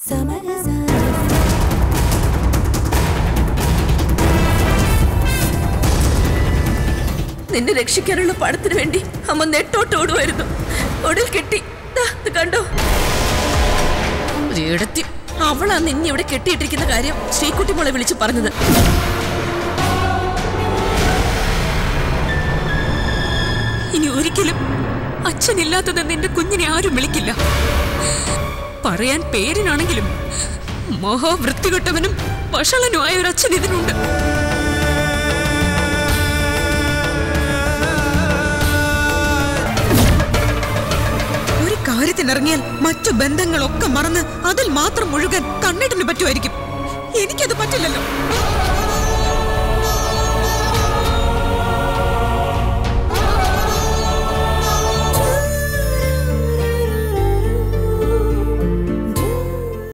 നിന്നെ രക്ഷിക്കാനുള്ള പണത്തിന് വേണ്ടി അമ്മ നെട്ടോട്ട് ഓടുമായിരുന്നു ഒടുവിൽ കിട്ടി ദാ, ഇത് കണ്ടോ ഒരിടത്തി അവളാ നിന്നെ ഇവിടെ കെട്ടിയിട്ടിരിക്കുന്ന കാര്യം ശ്രീകുട്ടി മോളെ വിളിച്ച് പറഞ്ഞത് ഇനി ഒരിക്കലും അച്ഛനില്ലാത്തത് നിന്റെ കുഞ്ഞിനെ ആരും വിളിക്കില്ല പറയാൻ പേരിനാണെങ്കിലും മഹാവൃത്തികെട്ടവനും വഷളനുമായ ഒരു അച്ഛൻ ഇതിനുണ്ട് ഒരു കാര്യത്തിനിറങ്ങിയാൽ മറ്റു ബന്ധങ്ങളൊക്കെ മറന്ന് അതിൽ മാത്രം മുഴുകാൻ കണ്ണിട്ടിന് പറ്റുമായിരിക്കും എനിക്കത് പറ്റില്ലല്ലോ